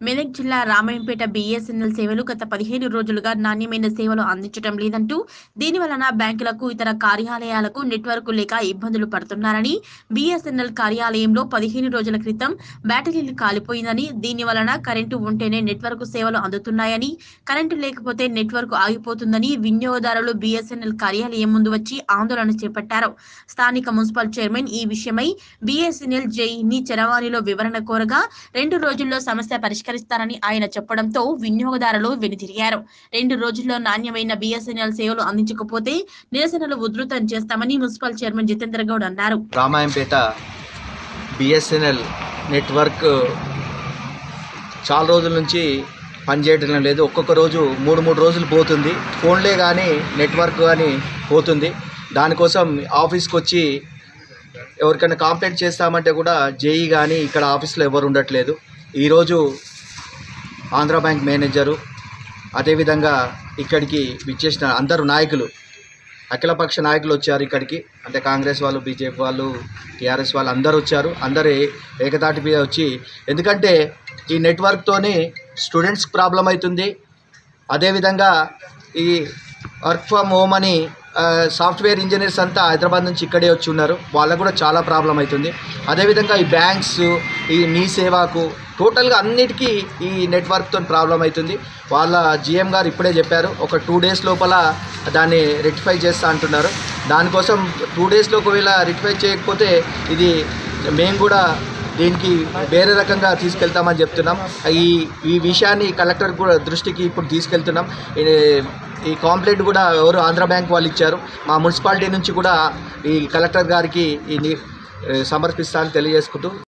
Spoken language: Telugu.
మెదక్ జిల్లా రామాయంపేట బీఎస్ఎన్ఎల్ సేవలు గత పదిహేను రోజులుగా నాణ్యమైన సేవలు అందించడం లేదంటూ దీని వలన బ్యాంకులకు ఇతర కార్యాలయాలకు నెట్వర్క్ లేక ఇబ్బందులు పడుతున్నారని బీఎస్ఎన్ఎల్ కార్యాలయంలో పదిహేను రోజుల క్రితం బ్యాటరీలు కాలిపోయిందని దీని వలన కరెంటు ఉంటేనే నెట్వర్క్ సేవలు అందుతున్నాయని కరెంటు లేకపోతే నెట్వర్క్ ఆగిపోతుందని వినియోగదారులు బీఎస్ఎన్ఎల్ కార్యాలయం ముందు వచ్చి ఆందోళన చేపట్టారు స్థానిక మున్సిపల్ చైర్మన్ ఈ విషయమై బీఎస్ఎన్ఎల్ జేఈని చరవాణిలో వివరణ కోరగా రెండు రోజుల్లో సమస్య పరిష్కరిస్తారని ఆయన చెప్పడంతో వినియోగదారులు వెనుతిరిగారు రెండు రోజుల్లో నాణ్యమైన బీఎస్ఎన్ఎల్ సేవలు అందించకపోతే నిరసనలు ఉధృతం చేస్తామని మున్సిపల్ చైర్మన్ జితేంద్ర గౌడ్ అన్నారు రామాయంపేట బిఎస్ఎన్ఎల్ నెట్వర్క్ చాలా రోజుల నుంచి పనిచేయడం లేదు ఒక్కొక్క రోజు మూడు మూడు రోజులు పోతుంది ఫోన్లే కానీ నెట్వర్క్ కానీ పోతుంది దానికోసం ఆఫీస్కి వచ్చి ఎవరికైనా కంప్లైంట్ చేస్తామంటే కూడా జేఈ కానీ ఇక్కడ ఆఫీస్లో ఎవరు ఉండట్లేదు ఈరోజు ఆంధ్ర బ్యాంక్ మేనేజరు అదేవిధంగా ఇక్కడికి విచ్చేసిన అందరు నాయకులు అఖిలపక్ష నాయకులు వచ్చారు ఇక్కడికి అంటే కాంగ్రెస్ వాళ్ళు బీజేపీ వాళ్ళు టీఆర్ఎస్ వాళ్ళు అందరూ వచ్చారు అందరు ఏ- ఏకతాటి మీద వచ్చి ఎందుకంటే ఈ నెట్వర్క్తోని స్టూడెంట్స్కి ప్రాబ్లం అవుతుంది అదేవిధంగా ఈ వర్క్ ఫ్రమ్ హోమ్ అని ఆ, సాఫ్ట్వేర్ ఇంజనీర్స్ అంతా హైదరాబాద్ నుంచి ఇక్కడే వచ్చి ఉన్నారు వాళ్ళకు కూడా చాలా ప్రాబ్లం అవుతుంది అదేవిధంగా ఈ బ్యాంక్స్ ఈ మీ సేవాకు టోటల్గా అన్నిటికీ ఈ నెట్వర్క్తో ప్రాబ్లం అవుతుంది వాళ్ళ జిఎం గారు ఇప్పుడే చెప్పారు ఒక టూ డేస్ లోపల దాన్ని రెక్టిఫై చేస్తా అంటున్నారు దానికోసం టూ డేస్లో ఒకవేళ రెక్టిఫై చేయకపోతే ఇది మేము కూడా దీనికి వేరే రకంగా తీసుకెళ్తామని చెప్తున్నాం ఈ ఈ విషయాన్ని కలెక్టర్ కూడా దృష్టికి ఇప్పుడు తీసుకెళ్తున్నాం ఈ- ఈ కాంప్లైంట్ కూడా ఎవరు ఆంధ్ర బ్యాంక్ వాళ్ళు ఇచ్చారు మా మున్సిపాలిటీ నుంచి కూడా ఈ కలెక్టర్ గారికి ఈ ని- సమర్పిస్తానని తెలియజేసుకుంటూ